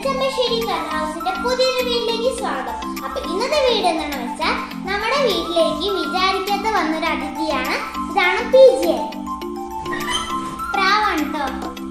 Chembassery fun ഹൗസിന്റെ പുതിയൊരു വീട്ടിലേക്ക് സ്വാഗതം അപ്പൊ ഇന്നത്തെ വീട് എന്താണെന്ന് വെച്ചാൽ നമ്മുടെ വീട്ടിലേക്ക് വിചാരിക്കാത്ത വന്നൊരു അതിഥിയാണ് ഇതാണ് പി ജെ പ്രാവാണ് കേട്ടോ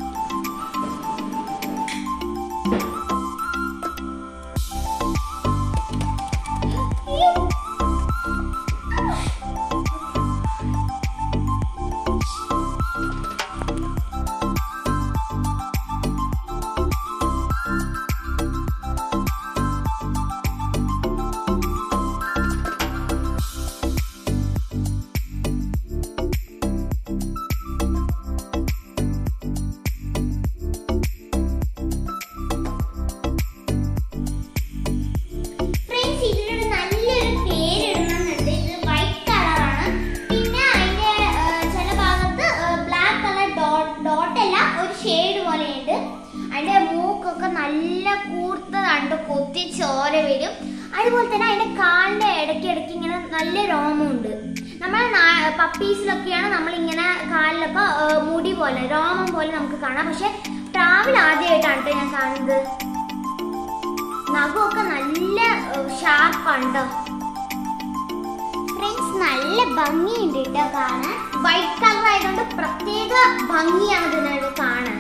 ഫ്രണ്ട്സ് ഇതിനൊരു നല്ലൊരു പേര് ഇടണമെന്നുണ്ട് ഇത് വൈറ്റ് കളറാണ് പിന്നെ അതിന്റെ ആ, ചില ഭാഗത്ത് ബ്ലാക്ക് കളർ ഡോട്ട് ഡോട്ട് അല്ല ഒരു ഷെയ്ഡ് പോലെയുണ്ട് അതിന്റെ മൂക്കൊക്കെ നല്ല കൂർത്തതാണ്ട് കൊത്തി ചോര വരും അതുപോലെ തന്നെ അതിന്റെ കാലിന്റെ ഇടയ്ക്ക് ഇടയ്ക്ക് ഇങ്ങനെ നല്ല രോമമുണ്ട് നമ്മൾ പപ്പീസിലൊക്കെയാണ് നമ്മൾ ഇങ്ങനെ കാലിലൊക്കെ ആ, മുടി പോലെ രോമം പോലെ നമുക്ക് കാണാം പക്ഷെ പ്രാവിൽ ആദ്യമായിട്ടാണ് കേട്ടോ ഞാൻ കാണുന്നത് നഖമൊക്കെ നല്ല ഷാർപ്പാണ് കേട്ടോ ഫ്രണ്ട്സ് നല്ല ഭംഗിയുണ്ട് കേട്ടോ കാണാൻ വൈറ്റ് കളർ ആയതുകൊണ്ട് പ്രത്യേക ഭംഗിയാണ് ഇതിനത് കാണാൻ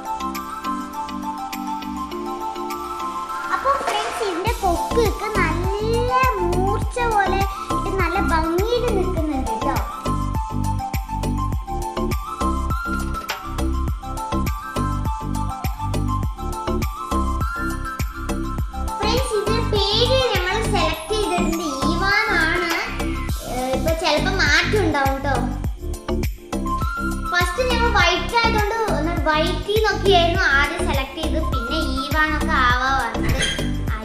അപ്പൊ ഫ്രണ്ട്സ് ഇതിന്റെ കൊക്കൊക്കെ നല്ല മൂർച്ച പോലെ ഇട്ട് നല്ല ഭംഗിയിൽ നിൽക്കുന്നുണ്ട് കേട്ടോ ഫ്രണ്ട്സ് ഇതിന്റെ പേര് ഞങ്ങൾ സെലക്ട് ചെയ്തിട്ടുണ്ട് ഈവാൻ ആണ് ഇപ്പൊ ചിലപ്പോ മാറ്റം ഉണ്ടാവും കേട്ടോ ഫസ്റ്റ് ഞങ്ങൾ വൈറ്റ് ആയതുകൊണ്ട് വൈറ്റ് നോക്കിയായിരുന്നു ആദ്യം സെലക്ട് ചെയ്ത് പിന്നെ ഈവാനൊക്കെ ആവാ വന്നത് ആയി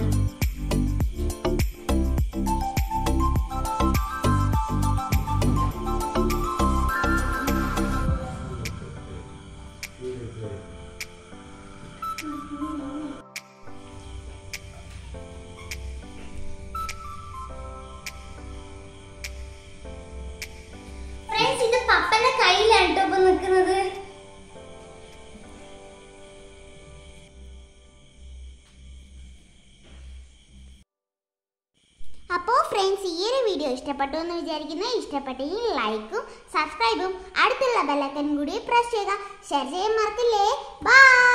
ഫ്രണ്ട്സ് ഇത് പപ്പന്റെ കയ്യിലാണ് കേട്ടോ ഇപ്പൊ നിൽക്കുന്നത് അപ്പോൾ ഫ്രണ്ട്സ് ഈ ഒരു വീഡിയോ ഇഷ്ടപ്പെട്ടു എന്ന് വിചാരിക്കുന്നു ഇഷ്ടപ്പെട്ടെങ്കിൽ ലൈക്കും സബ്സ്ക്രൈബും അടുത്തുള്ള ബെല്ലൈക്കനും കൂടി പ്രസ് ചെയ്യുക ഷെയർ ചെയ്യാൻ മറക്കില്ലേ ബൈ